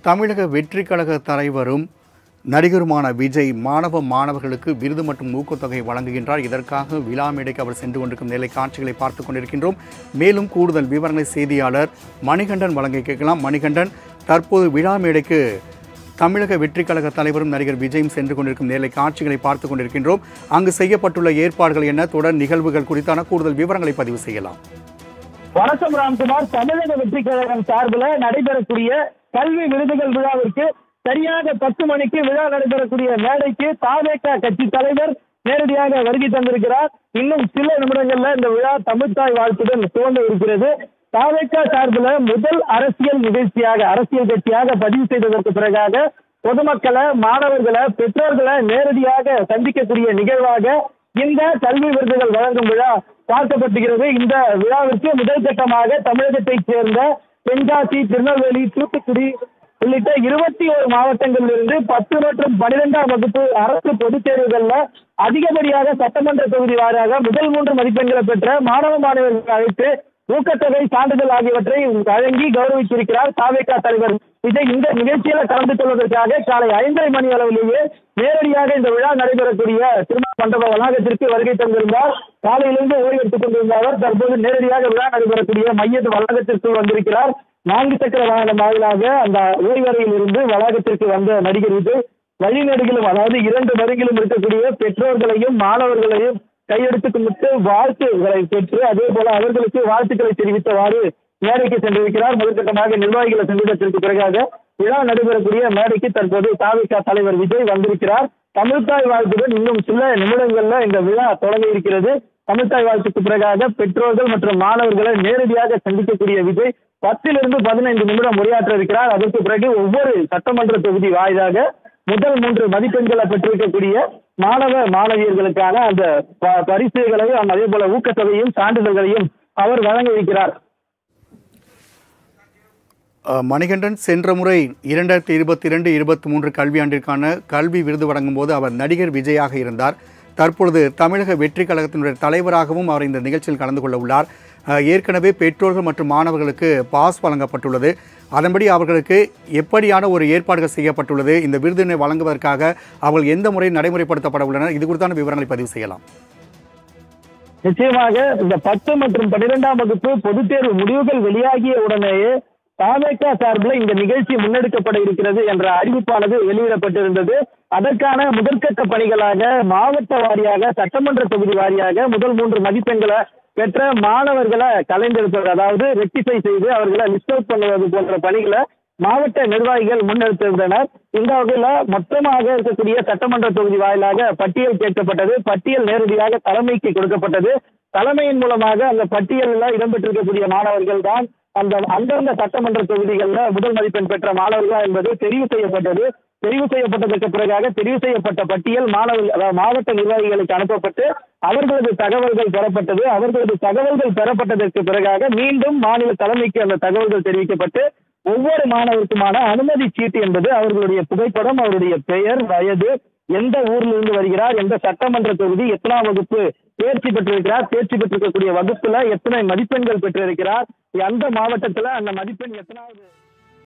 தமிழக வெற்றி கழக தலைவரும் நடிகருமான விஜய் மாணவ மாணவர்களுக்கு விருது மற்றும் ஊக்கத்தொகை வழங்குகின்றார் இதற்காக விழா மேடைக்கு அவர் சென்று கொண்டிருக்கும் நிலை காட்சிகளை பார்த்து கொண்டிருக்கின்றோம் மேலும் கூடுதல் விவரங்களை செய்தியாளர் மணிகண்டன் வழங்க கேட்கலாம் மணிகண்டன் தற்போது விழா மேடைக்கு தமிழக வெற்றி கழக தலைவரும் நடிகர் விஜயும் சென்று கொண்டிருக்கும் நேரலை காட்சிகளை பார்த்து கொண்டிருக்கின்றோம் அங்கு செய்யப்பட்டுள்ள ஏற்பாடுகள் என்ன தொடர் நிகழ்வுகள் குறித்தான கூடுதல் விவரங்களை பதிவு செய்யலாம் வணக்கம் ராம்குமார் தமிழக வெற்றி கழகம் சார்பில் நடைபெறக்கூடிய கல்வி விருதுகள் விழாவிற்கு சரியாக பத்து மணிக்கு விழா நடைபெறக்கூடிய மேடைக்கு தாவேக கட்சி தலைவர் நேரடியாக வருகை தந்திருக்கிறார் இன்னும் சில நிமிடங்கள்ல இந்த விழா தமிழ்தாய் வாழ்த்துடன் துவங்க இருக்கிறது தாவேக சார்பில் முதல் அரசியல் நிகழ்ச்சியாக அரசியல் கட்சியாக பதிவு செய்ததற்கு பிறகாக பொதுமக்களை மாணவர்களை பெற்றோர்களை நேரடியாக சந்திக்கக்கூடிய நிகழ்வாக இந்த கல்வி விருதுகள் வழங்கும் விழா பார்க்கப்படுகிறது இந்த விழாவிற்கு முதல் கட்டமாக தமிழகத்தைச் சேர்ந்த தென்காசி திருநெல்வேலி தூத்துக்குடி உள்ளிட்ட இருபத்தி ஒரு மாவட்டங்களில் இருந்து பத்து மற்றும் பனிரெண்டாம் வகுப்பு அரசு பொதுத் தேர்வுகள்ல அதிகப்படியாக சட்டமன்ற தொகுதி வாரியாக முதல் மூன்று மதிப்பெண்களை பெற்ற மாணவ மாணவர்கள் அழைத்து ஊக்கத்தொகை சான்றிதழ் ஆகியவற்றை வழங்கி கௌரவித்திருக்கிறார் தாவேகா தலைவர் விஜய் இந்த நிகழ்ச்சியில கலந்து கொள்வதற்காக காலை ஐந்தரை மணி அளவிலேயே நேரடியாக இந்த விழா நடைபெறக்கூடிய திருமண மண்டப வளாகத்திற்கு வருகை தந்திருந்தார் காலையிலிருந்து ஓய்வு எடுத்துக் கொண்டிருந்த அவர் தற்போது நேரடியாக விழா நடைபெறக்கூடிய மைய வளாகத்திற்குள் வந்திருக்கிறார் நான்கு சக்கர வாகனம் வாயிலாக அந்த ஓய்வறையில் இருந்து வளாகத்திற்கு வந்த நடிகர் விஜய் வழிநெடுகிலும் அதாவது இரண்டு மருங்கிலும் இருக்கக்கூடிய பெற்றோர்களையும் மாணவர்களையும் கையெடுத்து கும்பிட்டு வாழ்த்துக்களை பெற்று அதே போல அவர்களுக்கு வாழ்த்துக்களை தெரிவித்தவாறு மேடைக்கு சென்றிருக்கிறார் முதற்கட்டமாக நிர்வாகிகளை சந்தித்ததற்கு பிறகாக விழா நடைபெறக்கூடிய மேடைக்கு தற்போது தாவிக தலைவர் விஜய் வந்திருக்கிறார் தமிழ்தாய் வாழ்த்துடன் இன்னும் சில நிமிடங்கள்ல இந்த விழா தொடங்க இருக்கிறது தமிழ்தாய் வாழ்த்துக்கு பிறகாக பெற்றோர்கள் மற்றும் மாணவர்களை நேரடியாக சந்திக்கக்கூடிய விஜய் பத்திலிருந்து பதினைந்து நிமிடம் உரையாற்ற இருக்கிறார் அதற்கு பிறகு ஒவ்வொரு சட்டமன்ற தொகுதி வாயிலாக முதல் மூன்று மதிப்பெண்களை பெற்றிருக்கக்கூடிய மாணவ மாணவியர்களுக்கான அந்த ப- பரிசுகளையும் அதே போல ஊக்கத்தொகையும் சான்றிதழ்களையும் அவர் வழங்க இருக்கிறார் அஹ், மணிகண்டன் சென்ற முறை இரண்டாயிரத்தி இருபத்தி இரண்டு இருபத்தி மூன்று கல்வியாண்டிற்கான கல்வி விருது வழங்கும் போது அவர் நடிகர் விஜயாக இருந்தார் தற்பொழுது தமிழக வெற்றி கழகத்தினுடைய தலைவராகவும் அவர் இந்த நிகழ்ச்சியில் கலந்து கொள்ள உள்ளார் அஹ், ஏற்கனவே பெற்றோர்கள் மற்றும் மாணவர்களுக்கு பாஸ் வழங்கப்பட்டுள்ளது அதன்படி அவர்களுக்கு எப்படியான ஒரு ஏற்பாடுகள் செய்யப்பட்டுள்ளது இந்த விருதினை வழங்குவதற்காக அவர்கள் எந்த முறை நடைமுறைப்படுத்தப்பட உள்ளனர் இது குறித்தான விவரங்களை பதிவு செய்யலாம் நிச்சயமாக இந்த பத்து மற்றும் பன்னிரெண்டாம் வகுப்பு பொதுத் தேர்வு முடிவுகள் வெளியாகிய உடனேயே தாவேக்கா சார்பில் இந்த நிகழ்ச்சி முன்னெடுக்கப்பட இருக்கிறது என்ற அறிவிப்பானது வெளியிடப்பட்டிருந்தது அதற்கான முதற்கட்ட பணிகளாக மாவட்ட வாரியாக சட்டமன்ற தொகுதி வாரியாக முதல் மூன்று மதிப்பெண்களை பெற்ற மாணவர்களை கலைந்தெடுப்பது அதாவது ரெக்டிஃபை செய்து அவர்களை லிஸ்ட் அவுட் பண்ணுவது போன்ற பணிகளை மாவட்ட நிர்வாகிகள் முன்னெடுத்திருந்தனர் இந்த வகையில மொத்தமாக இருக்கக்கூடிய சட்டமன்ற தொகுதி வாயிலாக பட்டியல் கேட்கப்பட்டது பட்டியல் நேரடியாக தலைமைக்கு கொடுக்கப்பட்டது தலைமையின் மூலமாக அந்த பட்டியலில் இடம்பெற்றிருக்கக்கூடிய மாணவர்கள் தான் அந்த அந்தந்த சட்டமன்ற தொகுதிகளில் முதல் மதிப்பெண் பெற்ற மாணவர்கள் என்பது தெரிவு செய்யப்பட்டது தெரிவு செய்யப்பட்டதற்கு பிறகாக தெரிவு செய்யப்பட்ட பட்டியல் மாணவர்கள் அதாவது மாவட்ட நிர்வாகிகளுக்கு அனுப்பப்பட்டு அவர்களது தகவல்கள் பெறப்பட்டது அவர்களது தகவல்கள் பெறப்பட்டதற்கு பிறகாக மீண்டும் மாநில தலைமைக்கு அந்த தகவல்கள் தெரிவிக்கப்பட்டு ஒவ்வொரு மாணவருக்குமான அனுமதி சீட்டு என்பது அவர்களுடைய புகைப்படம் அவருடைய பெயர் வயது எந்த ஊர்ல இருந்து வருகிறார் எந்த சட்டமன்ற தொகுதி எத்தனாம் வகுப்பு தேர்ச்சி பெற்றிருக்கிறார் தேர்ச்சி பெற்றிருக்கக்கூடிய வகுப்புல எத்தனை மதிப்பெண்கள் பெற்றிருக்கிறார் எந்த மாவட்டத்துல அந்த மதிப்பெண் எத்தனாவது